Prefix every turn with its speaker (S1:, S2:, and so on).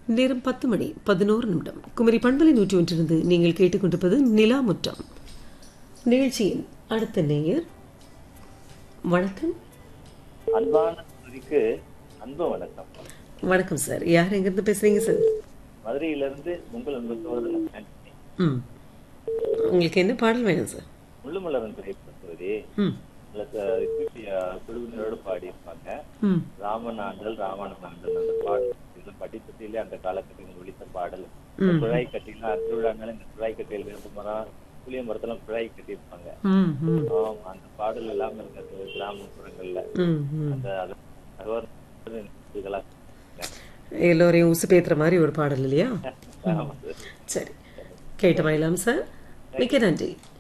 S1: நேரம் பத்து மணி பதினோரு நிமிடம் குமரி பண்பலை நூற்றி ஒன்றிலிருந்து நீங்கள் கேட்டுக்கொண்டிருப்பது நிலா முற்றம் நிகழ்ச்சியின் அடுத்த நேயர் வணக்கம்
S2: அன்பான துதிக்கு அன்பு வணக்கம்
S1: வணக்கம் சார் யார் எங்கிருந்து பேசுறீங்க சார்
S2: மதுரையிலிருந்து உங்கள் அன்பு சோதரன் ஆண்டனி
S1: ம் உங்களுக்கு என்ன பாடல் வேணும் சார்
S2: முள்ளுமலரன் திரைப்பட தொகுதி
S1: ம்
S2: குழுவினரோடு பாடியிருப்பாங்க
S1: ம்
S2: ராமன் ஆண்டல் ராவணன் ஆண்டல் அந்த பாடல் இது படித்ததிலே அந்த காலகட்டத்தில் ஒழித்த பாடல் இந்த குழாய் கட்டிலாம் திருவிழானால இந்த குழாய் கட்டியில் வேப்ப மரம் புளிய மரத்தெல்லாம் குழாய் கட்டியிருப்பாங்க
S1: ம் ம்
S2: ஆம், அந்த பாடல் எல்லாம் இருக்கிறது கிராமப்புறங்கள்ல
S1: ம் ம்
S2: அந்த அது- அது இதெல்லாம்
S1: எல்லோரையும் உசுப்பேத்துற மாதிரி ஒரு பாடல் இல்லையா
S2: ஆமா சார்.
S1: சரி கேட்டு வாயிலாம் சார் மிக்க நன்றி